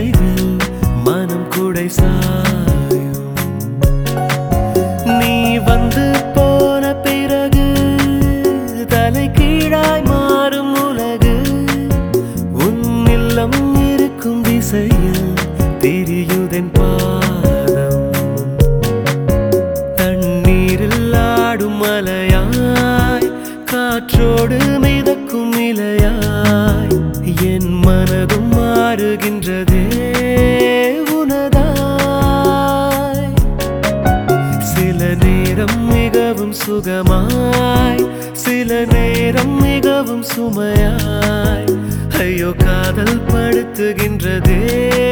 அசைவில் மனம் குடை சாயும் நீ வந்து போன பிறகு தலை கீழாய் மாறும் உலகு உன் இல்லம் இருக்கும் திசையில் திரியுதென் பாதம் தண்ணீரில் ஆடும் மலையாய் காற்றோடு மிதக்கும் நிலையாய் என் மனதும் மாறுகின்றதே உனதாய் சில நேரம் மிகவும் சுகமாய் சில நேரம் மிகவும் சுமையாய் ஐயோ காதல் படுத்துகின்றதே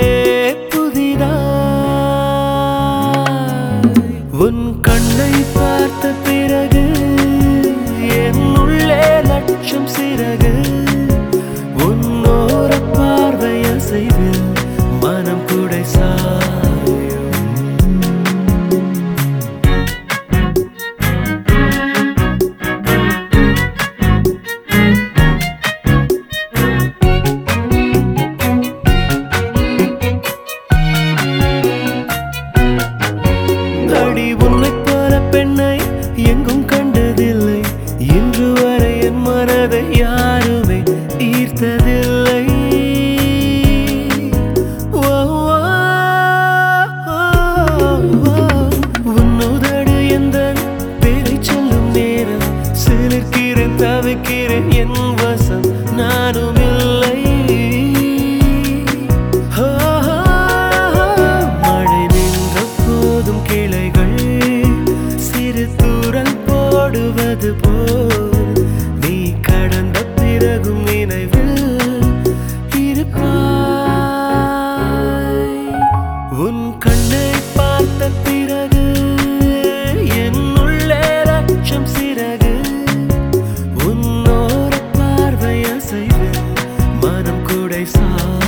புதிதாய் உன் கண்ணை பார்த்த பிறகு என் உள்ளே லட்சம் சிறகு உன்னோர பார்வை அசைவில் மனம் குடை சாயும் அடி உன்னைப் போல பெண்ணை எங்கும் கண்டதில்லை இன்று வரை என் மனதை யாருமே ஈர்த்ததில்லை ஓ, ஓ, ஓ, ஓ. உன் உதடு எந்த பேரை சொல்லும் நேரம் சிலிர்க்கிறேன் தவிக்கிறேன் என் வசம் நானும் இல்லை ஓ, மழை நின்ற போதும் கிளைகள் சிறு தூரல் போடுவது போல் நீ கடந்த பிறகும் நினைவில் இருப்பாய் உன் கண்ணை பார்த்த பிறகு என் உள்ளே லட்சம் சிறகு உன்னோர பார்வை அசைவு மனம் குடை சாயும்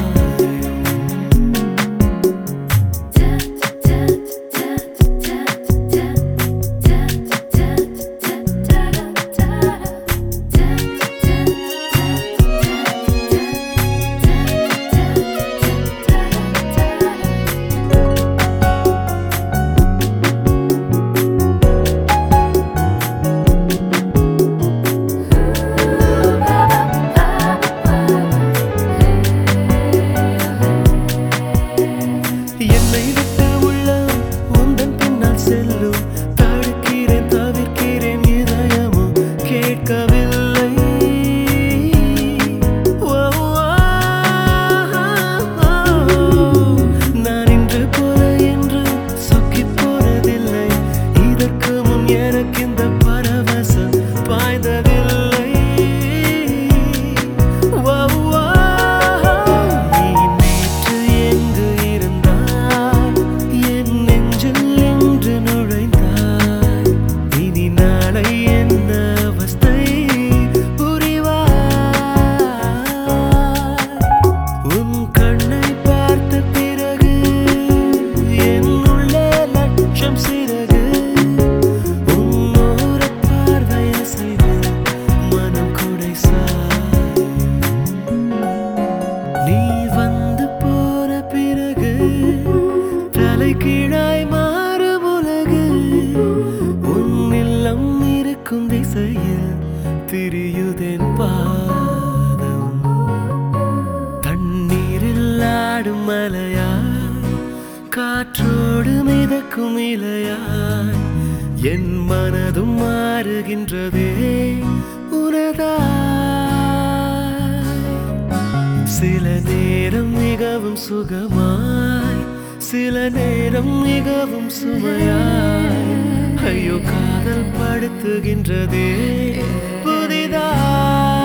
என்னை விட்டு உள்ளம் உந்தன் பின்னால் செல்லும் தடுக்கிறேன் தவிர்க்கிறேன் இதயமும் கேட்கவில்லை ஓ, ஓ, நான் இன்று போல என்று சொக்கிப் போனதில்லை இதற்கு முன் எனக்கு இந்த பரவசம் பாய்ந்ததில்லை ஓ, ஓ, நீ நேற்று எங்கு இருந்தாய் என் நெஞ்சில் என்று நுழைந்தாய் இனி நாளை என்ன அவஸ்தை புரிவாய் உன் கண்ணை பார்த்த பிறகு என் உள்ளே லட்சம் சிறகு உன்னோர பார்வை அசைவு மனம் குடை சாயும் நீ வந்து போன பிறகு தலை கீழாய் மாறும் உலகு உன் இல்லம் இருக்கும் திசையில் திரியுதென் பாதம் தண்ணீரில் ஆடும் மலையாய் காற்றோடு மிதக்கும் இலையாய் என் மனதும் மாறுகின்றதே உனதாய் சில நேரம் மிகவும் சுகமாய் சில நேரம் மிகவும் சுமையாய் ஐயோ காதல் படுத்துகின்றதே புதிதாய்